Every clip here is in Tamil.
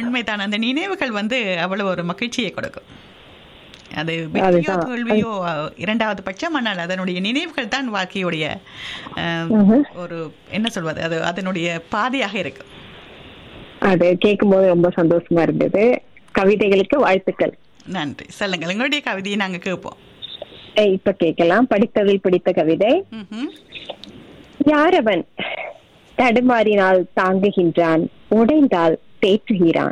உண்மைதான் அந்த நினைவுகள் வந்து அவ்வளவு ஒரு மகிழ்ச்சியை கொடுக்கும் அது வெற்றியோ அதுதான். தோல்வியோ அஹ், இரண்டாவது பட்சம் ஆனால் அதனுடைய நினைவுகள் தான் வாழ்க்கையுடைய அஹ், ம்ஹும். ஒரு என்ன சொல்வது அது அதனுடைய பாதையாக இருக்கும் அது கேட்கும்போது ரொம்ப சந்தோஷமா இருந்தது கவிதைகளுக்கு வாழ்த்துக்கள் நன்றி சொல்லுங்கள் உங்களுடைய கவிதையை நாங்க கேட்போம் ஏய், இப்ப கேட்கலாம் படித்ததில் பிடித்த கவிதை ம்ஹும். யார் அவன் தடுமாறினால் தாங்குகின்றான் உடைந்தால் தேற்றுகிறான்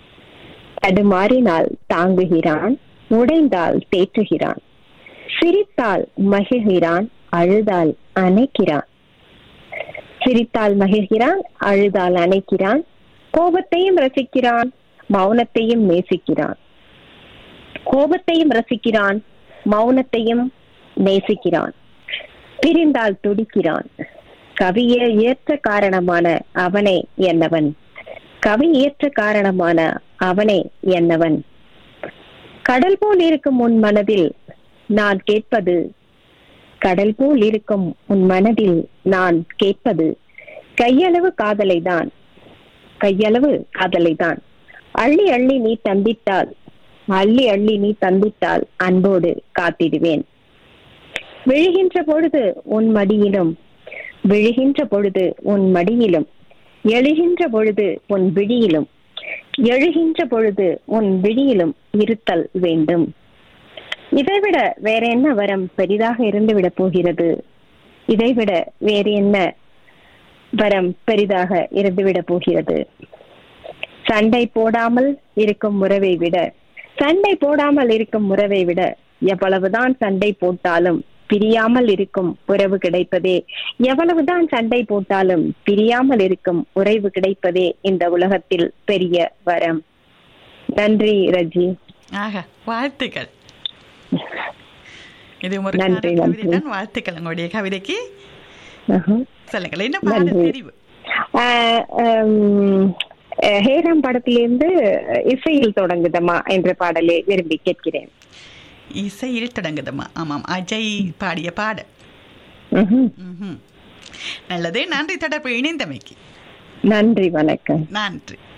தடுமாறினால் தாங்குகிறான் உடைந்தால் தேற்றுகிறான் சிரித்தால் மகிழ்கிறான் அழுதால் அணைக்கிறான் சிரித்தால் மகிழ்கிறான் அழுதால் அணைக்கிறான் கோபத்தையும் ரசிக்கிறான் மௌனத்தையும் நேசிக்கிறான் கோபத்தையும் ரசிக்கிறான் மௌனத்தையும் நேசிக்கிறான் பிரிந்தால் துடிக்கிறான் கவியை ஏற்ற காரணமான அவனே என்னவன் கவி ஏற்ற காரணமான அவனே என்னவன் கடல் போல் இருக்கும் உன் மனதில் நான் கேட்பது கடல் போல் இருக்கும் உன் மனதில் நான் கேட்பது கையளவு காதலை தான் கையளவு காதலை தான் அள்ளி அள்ளி நீ தந்திட்டால் அள்ளி அள்ளி நீ தந்திட்டால் அன்போடு காத்திடுவேன் விழுகின்ற பொழுது உன் மடியிலும் விழுகின்ற பொழுது உன் மடியிலும் எழுகின்ற பொழுது உன் விழியிலும் எழுகின்ற பொழுது உன் விழியிலும் இருத்தல் வேண்டும் இதைவிட வேற என்ன வரம் பெரிதாக இருந்து விட போகிறது இதைவிட வேறு என்ன வரம் பெரிதாக இருந்துவிட போகிறது சண்டை போடாமல் இருக்கும் உறவை விட சண்டை போடாமல் இருக்கும் உறவை விட எவ்வளவுதான் சண்டை போட்டாலும் பிரியாமல் இருக்கும் உறவு கிடைப்பதே எவ்வளவுதான் சண்டை போட்டாலும் பிரியாமல் இருக்கும் உறவு கிடைப்பதே இந்த உலகத்தில் பெரிய வரம் நன்றி ரஜி ஆக வாழ்த்துக்கள் இது ஒரு நன்றி, காதல் நன்றி. கவிதை தான் வாழ்த்துக்கள் உங்களுடைய கவிதைக்கு ஆஹா. சொல்லுங்கள் என்ன பாடல் நன்றி. தெரிவு ஆஹ் ஹம், அஹ் ஹேராம் படத்திலிருந்து இசையில் தொடங்குதமா என்ற பாடலை விரும்பி கேட்கிறேன் இசையில் தொடங்குதுமா ஆமாம் அஜய் பாடிய பாடல் ம்ஹும். ம்ஹும். நல்லது நன்றி தொடர்பு இணைந்தமைக்கு நன்றி வணக்கம் நன்றி